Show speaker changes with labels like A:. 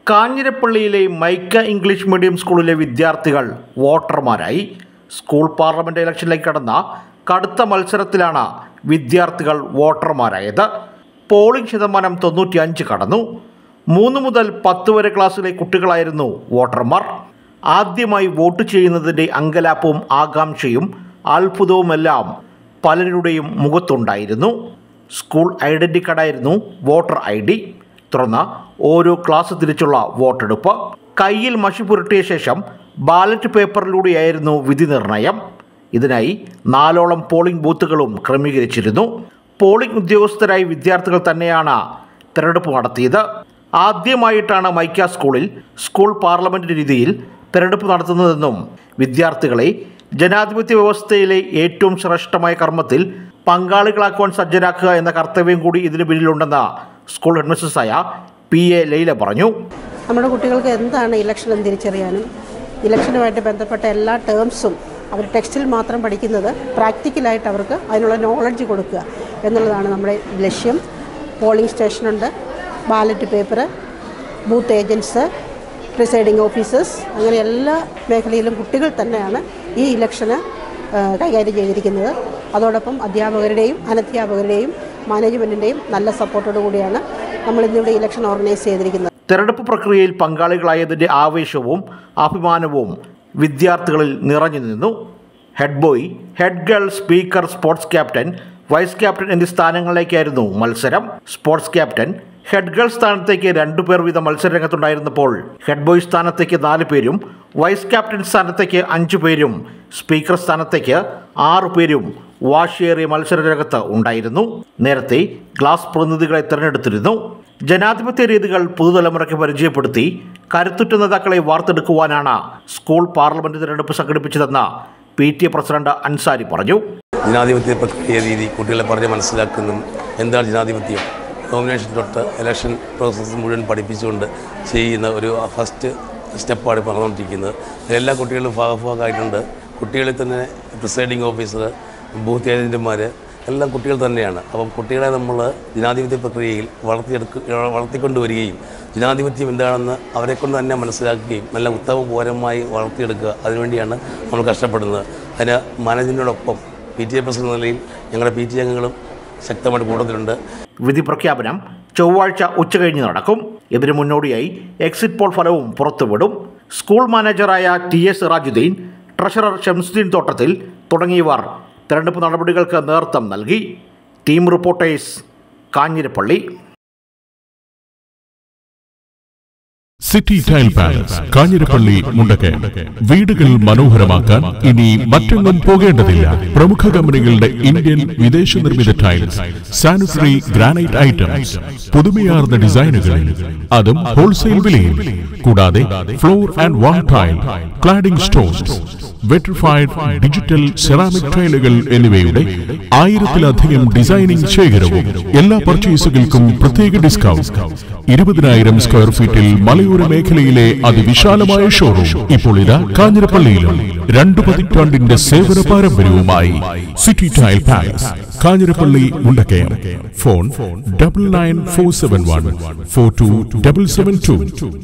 A: കാഞ്ഞിരപ്പള്ളിയിലെ mica English medium സ്കൂളിലെ വിദ്യാർത്ഥികൾ വോട്ടർമാരായി school parliament ഇലക്ഷനിലേക്ക് കടന്ന കടുത്ത മത്സരത്തിലാണ് വിദ്യാർത്ഥികൾ വോട്ടർമാരായത് പോളിംഗ് ശതമാനം തൊണ്ണൂറ്റിയഞ്ച് കടന്നു മൂന്ന് മുതൽ പത്ത് വരെ ക്ലാസ്സിലെ കുട്ടികളായിരുന്നു വോട്ടർമാർ ആദ്യമായി വോട്ട് ചെയ്യുന്നതിൻ്റെ അങ്കലാപ്പവും ആകാംക്ഷയും അത്ഭുതവുമെല്ലാം പലരുടെയും മുഖത്തുണ്ടായിരുന്നു സ്കൂൾ ഐഡൻറ്റി കാർഡായിരുന്നു വോട്ടർ ഐ ഡി തുടർന്ന് ഓരോ ക്ലാസ് തിരിച്ചുള്ള വോട്ടെടുപ്പ് കയ്യിൽ മഷി പുരട്ടിയ ശേഷം ബാലറ്റ് പേപ്പറിലൂടെയായിരുന്നു വിധി നിർണയം ഇതിനായി നാലോളം പോളിംഗ് ബൂത്തുകളും ക്രമീകരിച്ചിരുന്നു പോളിംഗ് ഉദ്യോഗസ്ഥരായി വിദ്യാർത്ഥികൾ തന്നെയാണ് തെരഞ്ഞെടുപ്പ് നടത്തിയത് ആദ്യമായിട്ടാണ് മൈക്ക സ്കൂളിൽ സ്കൂൾ പാർലമെന്റ് രീതിയിൽ തെരഞ്ഞെടുപ്പ് നടത്തുന്നതെന്നും വിദ്യാർത്ഥികളെ ജനാധിപത്യ വ്യവസ്ഥയിലെ ഏറ്റവും ശ്രേഷ്ഠമായ കർമ്മത്തിൽ പങ്കാളികളാക്കുവാൻ സജ്ജരാക്കുക എന്ന കർത്തവ്യം കൂടി ഇതിന് പിന്നിലുണ്ടെന്ന് സ്കൂൾ ഹെഡ്മിസ്ട്രസ്സായ പി എ ലൈല പറഞ്ഞു
B: നമ്മുടെ കുട്ടികൾക്ക് എന്താണ് ഇലക്ഷൻ എന്ന് തിരിച്ചറിയാനും ഇലക്ഷനുമായിട്ട് ബന്ധപ്പെട്ട എല്ലാ ടേംസും അവർ ടെക്സ്റ്റിൽ മാത്രം പഠിക്കുന്നത് പ്രാക്ടിക്കലായിട്ട് അവർക്ക് അതിനുള്ള നോളജ് കൊടുക്കുക എന്നുള്ളതാണ് നമ്മുടെ ലക്ഷ്യം പോളിംഗ് സ്റ്റേഷനുണ്ട് ballot paper booth agents presiding officers അങ്ങനെ എല്ലാ മേഖലയിലും കുട്ടികൾ തന്നെയാണ് ഈ ഇലക്ഷന് ആ, കൈകാര്യം ചെയ്തിരിക്കുന്നത് അതോടൊപ്പം അധ്യാപകരുടെയും അനധ്യാപകരുടെയും മാനേജ്മെൻറ്റിൻ്റെയും നല്ല സപ്പോർട്ടോടു കൂടിയാണ് നമ്മളിന്നിവിടെ ഇലക്ഷൻ ഓർഗനൈസ് ചെയ്തിരിക്കുന്നത്
A: തെരഞ്ഞെടുപ്പ് പ്രക്രിയയിൽ പങ്കാളികളായതിൻ്റെ ആവേശവും അഭിമാനവും വിദ്യാർത്ഥികളിൽ നിറഞ്ഞു നിന്നു head boy head girl speaker sports captain vice captain എന്നീ സ്ഥാനങ്ങളിലേക്കായിരുന്നു മത്സരം സ്പോർട്സ് ക്യാപ്റ്റൻ ഹെഡ് ഗേൾ സ്ഥാനത്തേക്ക് രണ്ടു പേർ വീതം മത്സരരംഗത്തുണ്ടായിരുന്നപ്പോൾ ഹെഡ് ബോയ് സ്ഥാനത്തേക്ക് നാല് പേരും വൈസ് ക്യാപ്റ്റൻ സ്ഥാനത്തേക്ക് അഞ്ചു പേരും സ്പീക്കർ സ്ഥാനത്തേക്ക് ആറു പേരും വാശിയേറിയ മത്സരരംഗത്ത് ഉണ്ടായിരുന്നു നേരത്തെ ഗ്ലാസ് പ്രതിനിധികളെ തിരഞ്ഞെടുത്തിരുന്നു ജനാധിപത്യ രീതികൾ പുതുതലമുറയ്ക്ക് പരിചയപ്പെടുത്തി കരുത്തുറ്റ നേതാക്കളെ വാർത്തെടുക്കുവാനാണ് സ്കൂൾ പാർലമെന്റ് തിരഞ്ഞെടുപ്പ് സംഘടിപ്പിച്ചതെന്ന് P T A president Ansari പറഞ്ഞു
C: ജനാധിപത്യ പ്രക്രിയ രീതി കുട്ടികളെ പറഞ്ഞ് മനസ്സിലാക്കുന്നതും എന്താണ് ജനാധിപത്യം നോമിനേഷൻ തൊട്ട് ഇലക്ഷൻ പ്രോസസ്സ് മുഴുവൻ പഠിപ്പിച്ചുകൊണ്ട് ചെയ്യുന്ന ഒരു ഫസ്റ്റ് സ്റ്റെപ്പാണ് ഇപ്പോൾ നടന്നുകൊണ്ടിരിക്കുന്നത് എല്ലാ കുട്ടികളും ഭാഗഭാഗമായിട്ടുണ്ട് കുട്ടികളിൽ തന്നെ പ്രിസൈഡിങ് ഓഫീസർ ബൂത്ത് ഏജൻറ്റുമാർ എല്ലാം കുട്ടികൾ തന്നെയാണ് അപ്പം കുട്ടികളെ നമ്മൾ ജനാധിപത്യ പ്രക്രിയയിൽ വളർത്തിയെടുക്ക വളർത്തിക്കൊണ്ടുവരികയും ജനാധിപത്യം എന്താണെന്ന് അവരെ കൊണ്ട് തന്നെ മനസ്സിലാക്കുകയും നല്ല ഉത്തമ പൗരമായി വളർത്തിയെടുക്കുക അതിനുവേണ്ടിയാണ് നമ്മൾ കഷ്ടപ്പെടുന്നത് അതിന് മാനേജ്മെൻറ്റിനോടൊപ്പം പി ടി എ പ്രസിഡന്റ് എന്ന നിലയിൽ ഞങ്ങളുടെ പി ടി അംഗങ്ങളും ശക്തമായിട്ട് കൂടുതലുണ്ട്
A: വിധി പ്രഖ്യാപനം ചൊവ്വാഴ്ച ഉച്ചകഴിഞ്ഞ് നടക്കും ഇതിനു മുന്നോടിയായി എക്സിറ്റ് പോൾ ഫലവും പുറത്തുവിടും സ്കൂൾ മാനേജറായ T S Sirajuddin treasurer Shamsuddin Thottathil തുടങ്ങിയവർ തെരഞ്ഞെടുപ്പ് നടപടികൾക്ക് നേതൃത്വം നൽകി team reporters Kanjirappally
D: city tile palace Kanjirappally Mundakayam വീടുകൾ മനോഹരമാക്കാൻ ഇനി മറ്റെങ്ങും പോകേണ്ടതില്ല പ്രമുഖ കമ്പനികളുടെ ഇന്ത്യൻ വിദേശ നിർമ്മിത ടൈൽസ് സാനിറ്ററി ഗ്രാനൈറ്റ് ഐറ്റംസ് പുതുമയാർന്ന ഡിസൈനുകളിൽ അതും ഹോൾസെയിൽ വിലയിൽ കൂടാതെ floor and wall tile cladding stones vitrified digital ceramic ടൈലുകൾ എന്നിവയുടെ ആയിരത്തിലധികം ഡിസൈനിങ് ശേഖരവും എല്ലാ പർച്ചേസുകൾക്കും പ്രത്യേക ഡിസ്കൗണ്ട് ഇരുപതിനായിരം സ്ക്വയർ ഫീറ്റിൽ മലയോര മേഖലയിലെ അതിവിശാലമായ ഷോറൂം ഇപ്പോൾ ഇതാ കാഞ്ഞിരപ്പള്ളിയിലും രണ്ടു പതിറ്റാണ്ടിന്റെ സേവന പാരമ്പര്യവുമായി city tile palace Kanjirappally Mundakayam phone double nine four seven one four two double seven to